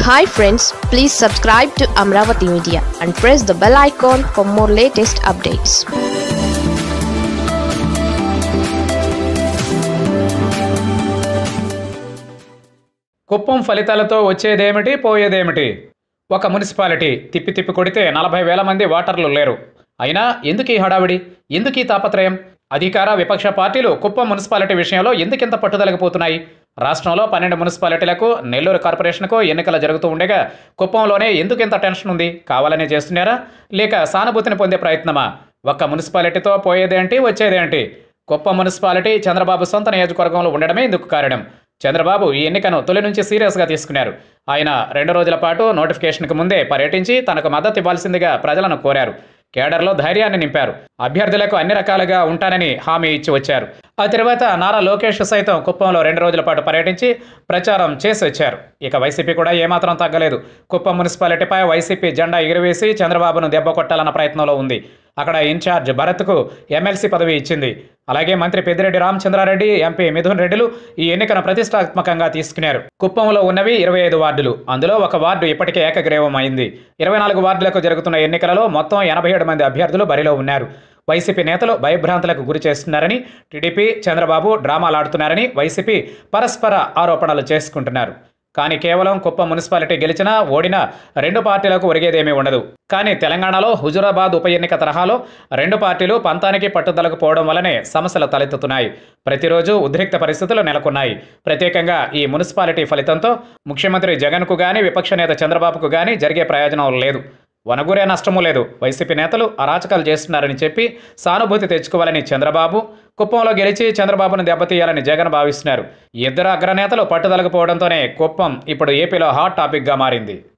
hi friends please subscribe to Amaravati media and press the bell icon for more latest updates Kuppam ఫలితాలతో వచ్చేదేమిటి పోయేదేమిటి ఒక municipality తిప్పి తిప్పి కొడితే నలభై వేల మంది ఓటర్లు లేరు అయినా ఎందుకు ఈ హడావిడి ఎందుకు ఈ తాపత్రయం అధికార విపక్ష పార్టీలు కుప్పం మున్సిపాలిటీ విషయంలో ఎందుకింత పట్టుదలకపోతున్నాయి రాష్ట్రంలో పన్నెండు మున్సిపాలిటీలకు నెల్లూరు కార్పొరేషన్కు ఎన్నికలు జరుగుతూ ఉండగా కుప్పంలోనే ఎందుకు ఇంత టెన్షన్ ఉంది కావాలనే చేస్తున్నారా లేక సానుభూతిని పొందే ప్రయత్నమా ఒక్క మున్సిపాలిటీతో పోయేదేంటి వచ్చేదేంటి కుప్పం మున్సిపాలిటీ చంద్రబాబు సొంత నియోజకవర్గంలో ఉండడమే ఇందుకు కారణం చంద్రబాబు ఈ ఎన్నికను తొలి నుంచి సీరియస్గా తీసుకున్నారు ఆయన రెండు రోజుల పాటు నోటిఫికేషన్కు ముందే పర్యటించి తనకు మద్దతు ఇవ్వాల్సిందిగా ప్రజలను కోరారు కేడర్లో ధైర్యాన్ని నింపారు అభ్యర్థులకు అన్ని రకాలుగా ఉంటానని హామీ ఇచ్చి వచ్చారు ఆ తర్వాత నారా లోకేష్ సైతం కుప్పంలో రెండు రోజుల పాటు పర్యటించి ప్రచారం చేసి వచ్చారు ఇక వైసీపీ కూడా ఏమాత్రం తగ్గలేదు కుప్పం మున్సిపాలిటీపై వైసీపీ జెండా ఎగురవేసి చంద్రబాబును దెబ్బ కొట్టాలన్న ప్రయత్నంలో ఉంది అక్కడ ఇన్ఛార్జ్ భరత్కు ఎమ్మెల్సీ పదవి ఇచ్చింది అలాగే మంత్రి పెద్దిరెడ్డి రామచంద్రారెడ్డి ఎంపీ మిథున్ రెడ్డిలు ఈ ఎన్నికను ప్రతిష్టాత్మకంగా తీసుకున్నారు కుప్పంలో ఉన్నవి ఇరవై ఐదు వార్డులు అందులో ఒక వార్డు ఇప్పటికే ఏకగ్రీవం అయింది ఇరవై నాలుగు వార్డులకు జరుగుతున్న ఎన్నికలలో మొత్తం ఎనభై ఏడు మంది అభ్యర్థులు బరిలో ఉన్నారు వైసీపీ నేతలు భయభ్రాంతులకు గురి చేస్తున్నారని టీడీపీ చంద్రబాబు డ్రామాలు ఆడుతున్నారని వైసీపీ పరస్పర ఆరోపణలు చేసుకుంటున్నారు కానీ కేవలం కుప్పం మున్సిపాలిటీ గెలిచినా ఓడినా రెండు పార్టీలకు ఒరిగేదేమీ ఉండదు కానీ తెలంగాణలో హుజురాబాద్ ఉప ఎన్నిక తరహాలో రెండు పార్టీలు పంతానికి పట్టుదలకు పోవడం వల్లనే సమస్యలు తలెత్తుతున్నాయి ప్రతిరోజు ఉద్రిక్త పరిస్థితులు నెలకొన్నాయి ప్రత్యేకంగా ఈ మున్సిపాలిటీ ఫలితంతో ముఖ్యమంత్రి జగన్కు గాని విపక్ష నేత చంద్రబాబుకు గాని జరిగే ప్రయోజనం లేదు వనగూరే నష్టమూ లేదు వైసీపీ నేతలు అరాచకాలు చేస్తున్నారని చెప్పి సానుభూతి తెచ్చుకోవాలని చంద్రబాబు కుప్పంలో గెలిచి చంద్రబాబును దెబ్బతీయాలని జగన్ భావిస్తున్నారు ఈ ఇద్దరు అగ్రనేతలు పట్టుదలకు పోవడంతోనే కుప్పం ఇప్పుడు ఏపీలో హాట్ టాపిక్గా మారింది